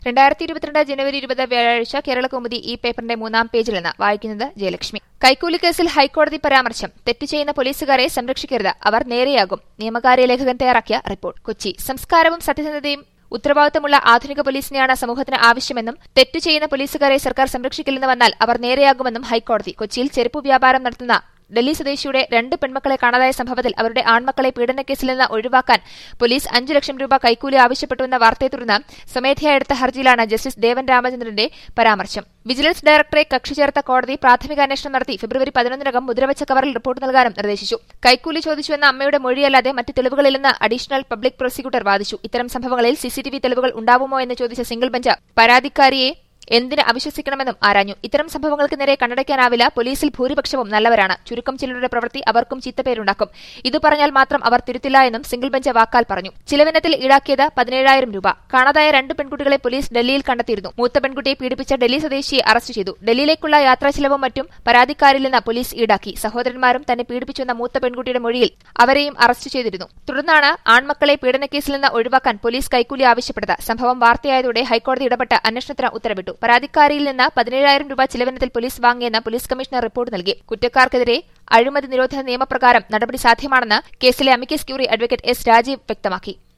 രണ്ടായിരത്തി ഇരുപത്തിരണ്ട് ജനുവരി ഇരുപത് വ്യാഴാഴ്ച കേരളകൗമുദി ഈ പേപ്പറിന്റെ മൂന്നാം പേജിൽ നിന്ന് വായിക്കുന്നത് ജയലക്ഷ്മി കൈക്കൂലി കേസിൽ ഹൈക്കോടതി പരാമർശം തെറ്റ് ചെയ്യുന്ന പോലീസുകാരെ സംരക്ഷിക്കരുത് അവർ നേരെയാകും നിയമകാര്യ ലേഖകൻ തയ്യാറാക്കിയ റിപ്പോർട്ട് കൊച്ചി സംസ്കാരവും സത്യസന്ധതയും ഉത്തരവാദിത്തമുള്ള ആധുനിക പോലീസിനെയാണ് സമൂഹത്തിന് ആവശ്യമെന്നും തെറ്റു ചെയ്യുന്ന പോലീസുകാരെ സർക്കാർ സംരക്ഷിക്കില്ലെന്ന് വന്നാൽ അവർ നേരെയാകുമെന്നും ഹൈക്കോടതി കൊച്ചിയിൽ ചെരുപ്പു വ്യാപാരം നടത്തുന്ന ഡൽഹി സ്വദേശിയുടെ രണ്ട് പെൺമക്കളെ കാണാതായ സംഭവത്തിൽ അവരുടെ ആൺമക്കളെ പീഡനക്കേസിൽ നിന്ന് ഒഴിവാക്കാൻ പോലീസ് അഞ്ചു ലക്ഷം രൂപ കൈക്കൂലി ആവശ്യപ്പെട്ടുവെന്ന വാർത്തയെ തുടർന്ന് സ്വമേധയാ എടുത്ത ഹർജിയിലാണ് ജസ്റ്റിസ് ദേവൻ രാമചന്ദ്രന്റെ പരാമർശം വിജിലൻസ് ഡയറക്ടറെ കക്ഷി ചേർത്ത കോടതി പ്രാഥമിക അന്വേഷണം നടത്തി ഫെബ്രുവരി പതിനൊന്നിനകം മുദ്രവച്ച കവറിൽ റിപ്പോർട്ട് നൽകാനും നിർദ്ദേശിച്ചു കൈക്കൂലി ചോദിച്ചുവെന്ന അമ്മയുടെ മൊഴിയല്ലാതെ മറ്റ് തെളിവുകളില്ലെന്ന് അഡീഷണൽ പബ്ലിക് പ്രോസിക്യൂട്ടർ വാദിച്ചു ഇത്തരം സംഭവങ്ങളിൽ സിസിടിവി തെളിവുകൾ ഉണ്ടാവുമോ എന്ന് ചോദിച്ച സിംഗിൾ ബെഞ്ച് പരാതിക്കാരിയെ എന്തിന് അവിശ്വസിക്കണമെന്നും ആരാഞ്ഞു ഇത്തരം സംഭവങ്ങൾക്ക് നേരെ കണ്ണടയ്ക്കാനാവില്ല പോലീസിൽ ഭൂരിപക്ഷവും നല്ലവരാണ് ചുരുക്കം ചിലരുടെ പ്രവൃത്തി അവർക്കും ചീത്തപ്പേരുണ്ടാക്കും ഇത് പറഞ്ഞാൽ മാത്രം അവർ തിരുത്തില്ല എന്നും സിംഗിൾ ബെഞ്ച് വാക്കാൽ പറഞ്ഞു ചിലവിനത്തിൽ ഈടാക്കിയത് പതിനേഴായിരം രൂപ കാണാതായ രണ്ട് പെൺകുട്ടികളെ പോലീസ് ഡൽഹിയിൽ കണ്ടെത്തിയിരുന്നു മൂത്ത പെൺകുട്ടിയെ പീഡിപ്പിച്ച ഡൽഹി സ്വദേശിയെ അറസ്റ്റ് ചെയ്തു ഡൽഹിയിലേക്കുള്ള യാത്രാ ചിലവും മറ്റും പരാതിക്കാരിൽ നിന്ന് പോലീസ് ഈടാക്കി സഹോദരന്മാരും തന്നെ പീഡിപ്പിച്ചെന്ന മൂത്ത പെൺകുട്ടിയുടെ മൊഴിയിൽ അവരെയും അറസ്റ്റ് ചെയ്തിരുന്നു തുടർന്നാണ് ആൺമക്കളെ പീഡനക്കേസിൽ നിന്ന് ഒഴിവാക്കാൻ പോലീസ് കൈക്കൂലി ആവശ്യപ്പെട്ടത് സംഭവം വാർത്തയായതോടെ ഹൈക്കോടതി ഇടപെട്ട് അന്വേഷണത്തിന് ഉത്തരവിട്ടു പരാതിക്കാരിയിൽ നിന്ന് പതിനേഴായിരം രൂപ ചിലവിനത്തിൽ പോലീസ് വാങ്ങിയെന്ന് പോലീസ് കമ്മീഷണർ റിപ്പോർട്ട് നൽകി കുറ്റക്കാർക്കെതിരെ അഴിമതി നിരോധന നിയമപ്രകാരം നടപടി സാധ്യമാണെന്ന് കേസിലെ amicus curiae advocate S Rajeev വ്യക്തമാക്കി